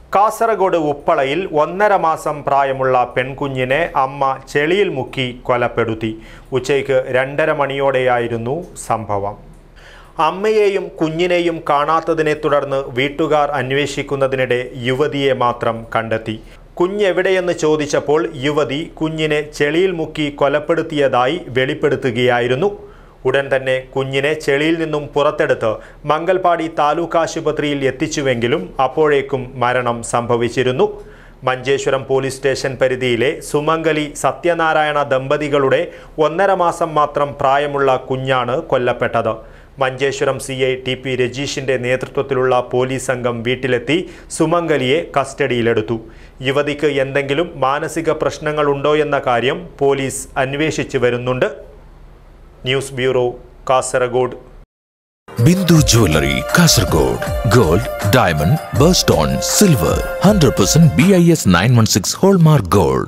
കാസർഗോഡ് ഉപ്പളയിൽ ഒന്നര മാസം പ്രായമുള്ള പെൺകുഞ്ഞിനെ അമ്മ ചെളിയിൽ മുക്കി കൊലപ്പെടുത്തി ഉച്ചയ്ക്ക് രണ്ടര മണിയോടെയായിരുന്നു സംഭവം അമ്മയെയും കുഞ്ഞിനെയും കാണാത്തതിനെ തുടർന്ന് വീട്ടുകാർ അന്വേഷിക്കുന്നതിനിടെ യുവതിയെ മാത്രം കണ്ടെത്തി കുഞ്ഞെവിടെയെന്ന് ചോദിച്ചപ്പോൾ യുവതി കുഞ്ഞിനെ ചെളിയിൽ മുക്കി കൊലപ്പെടുത്തിയതായി വെളിപ്പെടുത്തുകയായിരുന്നു ഉടൻ തന്നെ കുഞ്ഞിനെ ചെളിയിൽ നിന്നും പുറത്തെടുത്ത് മംഗൽപാടി താലൂക്ക് ആശുപത്രിയിൽ എത്തിച്ചുവെങ്കിലും അപ്പോഴേക്കും മരണം സംഭവിച്ചിരുന്നു മഞ്ചേശ്വരം പോലീസ് സ്റ്റേഷൻ പരിധിയിലെ സുമംഗലി സത്യനാരായണ ദമ്പതികളുടെ ഒന്നര മാസം മാത്രം പ്രായമുള്ള കുഞ്ഞാണ് കൊല്ലപ്പെട്ടത് Manjeshwaram C I T P രജീഷിന്റെ നേതൃത്വത്തിലുള്ള പോലീസ് സംഘം വീട്ടിലെത്തി സുമംഗലിയെ കസ്റ്റഡിയിലെടുത്തു യുവതിക്ക് എന്തെങ്കിലും മാനസിക പ്രശ്നങ്ങളുണ്ടോ എന്ന കാര്യം പോലീസ് അന്വേഷിച്ചു വരുന്നുണ്ട് news bureau Kasaragod Bindu jewellery Kasaragod gold diamond birthstone silver hundred percent B I S nine one six hallmark gold